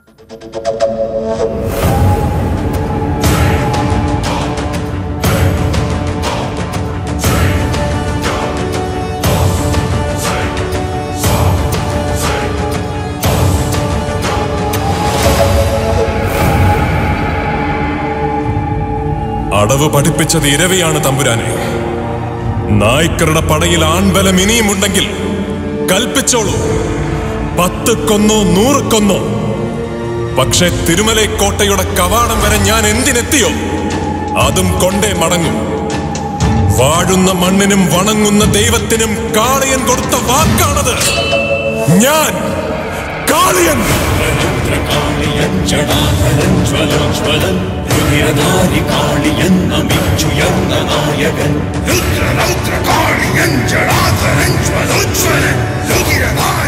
അടവ് പഠിപ്പിച്ചത് ഇരവിയാണ് തമ്പുരാനെ നായ്ക്കരുടെ പടയിൽ ആൺബലം ഇനിയുമുണ്ടെങ്കിൽ കൽപ്പിച്ചോളൂ പത്ത് കൊന്നോ നൂറ് കൊന്നോ പക്ഷെ തിരുമലൈ കോട്ടയുടെ കവാടം വരെ ഞാൻ എന്തിനെത്തിയോ അതും കൊണ്ടേ മടങ്ങും വാഴുന്ന മണ്ണിനും വണങ്ങുന്ന ദൈവത്തിനും കാളിയൻ കൊടുത്ത വാക്കാണത് ഞാൻ കാളിയൻ കാളിയൻ ജടാധരൻ ജ്വലോജ്വലൻ രുതിരധാരി കാളിയൻ നമിച്ചുയർന്ന നായകൻ രുദ്ര രൗദ്ര കാളിയൻ ജടാധരൻ ജ്വലോജ്വലൻ രുതിരധാരി